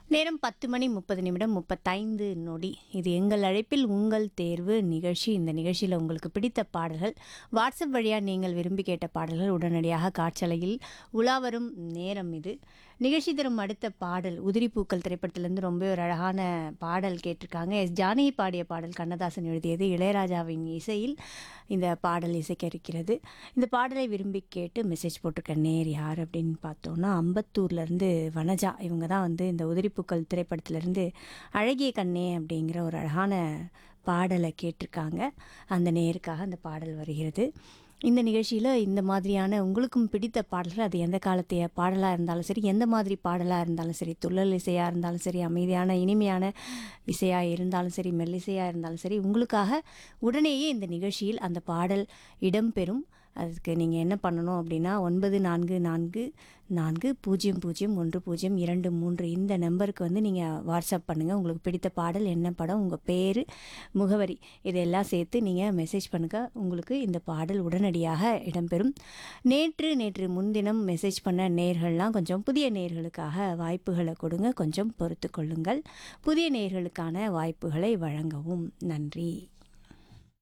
நேரம் பத்து மணி முப்பது நிமிடம் முப்பத்தைந்து நொடி இது எங்கள் அழைப்பில் உங்கள் தேர்வு நிகழ்ச்சி இந்த நிகழ்ச்சியில் உங்களுக்கு பிடித்த பாடல்கள் வாட்ஸ்அப் வழியாக நீங்கள் விரும்பி கேட்ட பாடல்கள் உடனடியாக காற்றலையில் உலாவரும் நேரம் இது நிகழ்ச்சி தரும் அடுத்த பாடல் உதிரிப்பூக்கள் திரைப்படத்திலேருந்து ரொம்ப ஒரு அழகான பாடல் கேட்டிருக்காங்க எஸ் ஜானகி பாடிய பாடல் கண்ணதாசன் எழுதியது இளையராஜாவின் இசையில் இந்த பாடல் இசைக்க இருக்கிறது இந்த பாடலை விரும்பி கேட்டு மெசேஜ் போட்டிருக்க நேர் யார் அப்படின்னு பார்த்தோன்னா அம்பத்தூர்லேருந்து வனஜா இவங்க தான் வந்து இந்த உதிரிப்பூக்கள் திரைப்படத்திலேருந்து அழகிய கண்ணே அப்படிங்கிற ஒரு அழகான பாடலை கேட்டிருக்காங்க அந்த நேருக்காக அந்த பாடல் வருகிறது இந்த நிகழ்ச்சியில் இந்த மாதிரியான உங்களுக்கும் பிடித்த பாடல்கள் அது எந்த காலத்தைய பாடலாக இருந்தாலும் சரி எந்த மாதிரி பாடலாக இருந்தாலும் சரி துள்ளல் இசையாக இருந்தாலும் சரி அமைதியான இனிமையான இசையாக இருந்தாலும் சரி மெல்லிசையாக இருந்தாலும் சரி உங்களுக்காக உடனேயே இந்த நிகழ்ச்சியில் அந்த பாடல் இடம்பெறும் அதுக்கு நீங்கள் என்ன பண்ணணும் அப்படின்னா ஒன்பது நான்கு நான்கு நான்கு பூஜ்ஜியம் பூஜ்ஜியம் ஒன்று பூஜ்ஜியம் இரண்டு மூன்று இந்த நம்பருக்கு வந்து நீங்கள் வாட்ஸ்அப் பண்ணுங்கள் உங்களுக்கு பிடித்த பாடல் என்ன படம் உங்கள் பேர் முகவரி இதெல்லாம் சேர்த்து நீங்கள் மெசேஜ் பண்ணுங்கள் உங்களுக்கு இந்த பாடல் உடனடியாக இடம்பெறும் நேற்று நேற்று முன்தினம் மெசேஜ் பண்ண நேர்கள்லாம் கொஞ்சம் புதிய நேர்களுக்காக வாய்ப்புகளை கொடுங்க கொஞ்சம் பொறுத்து கொள்ளுங்கள் புதிய நேர்களுக்கான வாய்ப்புகளை வழங்கவும் நன்றி